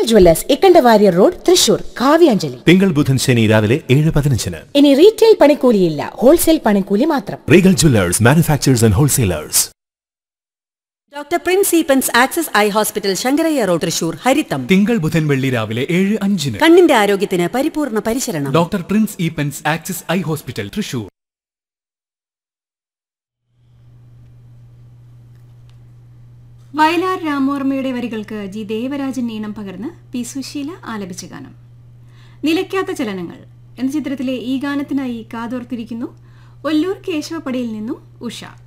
Regal Jewellers Ikkandavariyar road Thrissur Kavyanjali തിങ്കൾ ബുധൻ ശനി രാവിലെ ഏഴ് പതിനഞ്ചിന് ഇനി റീറ്റെയിൽ പണിക്കൂലിയില്ല ഹോൾസെയിൽ പണിക്കൂലി മാത്രം Regal Jewellers manufacturers and wholesalers doctor Prince Eapen's Axis eye hospital Sankarayya road Thrissur ഹരിത്തം തിങ്കൾ ബുധൻ വെള്ളി രാവിലെ ഏഴ് അഞ്ചിന് കണ്ണിന്റെ ആരോഗ്യത്തിന് പരിപൂർണ പരിശരണം doctor Prince Eapen's Axis eye hospital Thrissur Vayalar രാമോർമ്മയുടെ വരികൾക്ക് ജി ദേവരാജൻ ഈണം പകർന്ന് പി സുശീല ആലപിച്ച ഗാനം നിലയ്ക്കാത്ത ചലനങ്ങൾ എന്ന ചിത്രത്തിലെ ഈ ഗാനത്തിനായി കാതോർത്തിരിക്കുന്നു ഒല്ലൂർ കേശവപ്പടിയിൽ നിന്നും ഉഷ